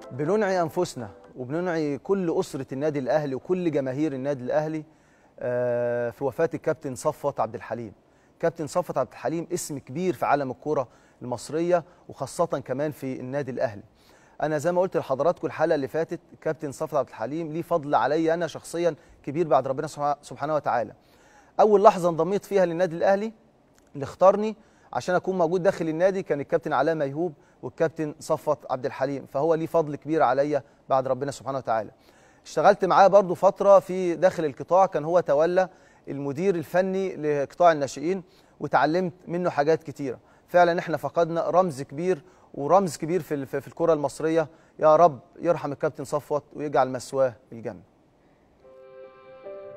بننعي انفسنا وبننعي كل اسره النادي الاهلي وكل جماهير النادي الاهلي آه، في وفاه الكابتن صفوت عبد الحليم كابتن صفوت عبد الحليم اسم كبير في عالم الكره المصريه وخاصه كمان في النادي الاهلي انا زي ما قلت لحضراتكم الحلقه اللي فاتت كابتن صفوت عبد الحليم ليه فضل عليا انا شخصيا كبير بعد ربنا سبحانه وتعالى اول لحظه انضميت فيها للنادي الاهلي اللي اختارني عشان اكون موجود داخل النادي كان الكابتن علاء ميهوب والكابتن صفوت عبد الحليم فهو ليه فضل كبير عليا بعد ربنا سبحانه وتعالى اشتغلت معاه برضو فتره في داخل القطاع كان هو تولى المدير الفني لقطاع الناشئين وتعلمت منه حاجات كتيره فعلا احنا فقدنا رمز كبير ورمز كبير في في الكره المصريه يا رب يرحم الكابتن صفوت ويجعل مسواه الجنه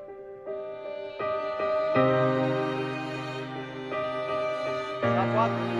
صفوت